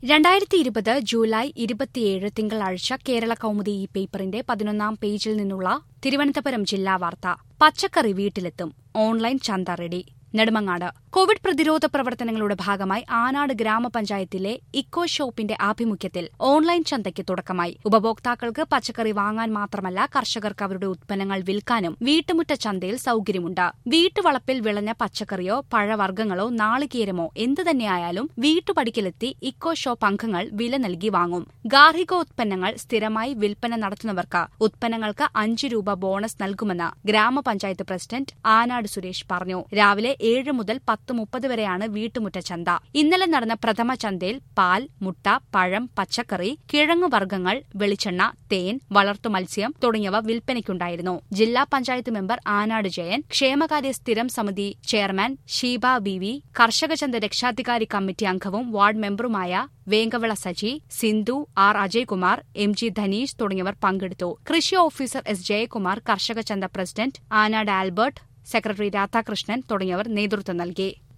രണ്ടായിരത്തി ഇരുപത് ജൂലൈ ഇരുപത്തിയേഴ് തിങ്കളാഴ്ച കേരള കൗമുദി ഈ പേപ്പറിന്റെ പതിനൊന്നാം പേജിൽ നിന്നുള്ള തിരുവനന്തപുരം ജില്ലാ വാർത്ത പച്ചക്കറി വീട്ടിലെത്തും ഓൺലൈൻ ചന്ത റെഡി നെടുമങ്ങാട് കോവിഡ് പ്രതിരോധ പ്രവർത്തനങ്ങളുടെ ഭാഗമായി ആനാട് ഗ്രാമപഞ്ചായത്തിലെ ഇക്കോ ഷോപ്പിന്റെ ആഭിമുഖ്യത്തിൽ ഓൺലൈൻ ചന്തയ്ക്ക് തുടക്കമായി ഉപഭോക്താക്കൾക്ക് പച്ചക്കറി വാങ്ങാൻ മാത്രമല്ല കർഷകർക്ക് അവരുടെ ഉത്പന്നങ്ങൾ വിൽക്കാനും വീട്ടുമുറ്റ ചന്തയിൽ സൌകര്യമുണ്ട് വീട്ടുവളപ്പിൽ വിളഞ്ഞ പച്ചക്കറിയോ പഴവർഗ്ഗങ്ങളോ നാളികേരമോ എന്തു തന്നെയായാലും വീട്ടുപടിക്കലെത്തി ഇക്കോ ഷോപ്പ് അംഗങ്ങൾ വില നൽകി വാങ്ങും ഗാർഹികോത്പന്നങ്ങൾ സ്ഥിരമായി വിൽപ്പന നടത്തുന്നവർക്ക് ഉത്പന്നങ്ങൾക്ക് അഞ്ച് രൂപ ബോണസ് നൽകുമെന്ന് ഗ്രാമപഞ്ചായത്ത് പ്രസിഡന്റ് ആനാട് സുരേഷ് പറഞ്ഞു രാവിലെ ഏഴ് മുതൽ പത്ത് മുപ്പത് വരെയാണ് വീട്ടുമുറ്റ ചന്ത ഇന്നലെ നടന്ന പ്രഥമ ചന്തയിൽ പാൽ മുട്ട പഴം പച്ചക്കറി കിഴങ്ങുവർഗ്ഗങ്ങൾ വെളിച്ചെണ്ണ തേൻ വളർത്തു മത്സ്യം തുടങ്ങിയവ വിൽപ്പനയ്ക്കുണ്ടായിരുന്നു ജില്ലാ പഞ്ചായത്ത് മെമ്പർ ആനാട് ജയൻ ക്ഷേമകാര്യ സ്ഥിരം സമിതി ചെയർമാൻ ഷീബ ബി വി കർഷക ചന്ത രക്ഷാധികാരി കമ്മിറ്റി അംഗവും വാർഡ് മെമ്പറുമായ Venkavila Saji Sindhu R Ajaykumar M G Dhanish തുടങ്ങിയവർ പങ്കെടുത്തു കൃഷി ഓഫീസർ എസ് ജയകുമാർ കർഷക ചന്ത president Anad Albert secretary Radhakrishnan തുടങ്ങിയവർ നേതൃത്വം നൽകി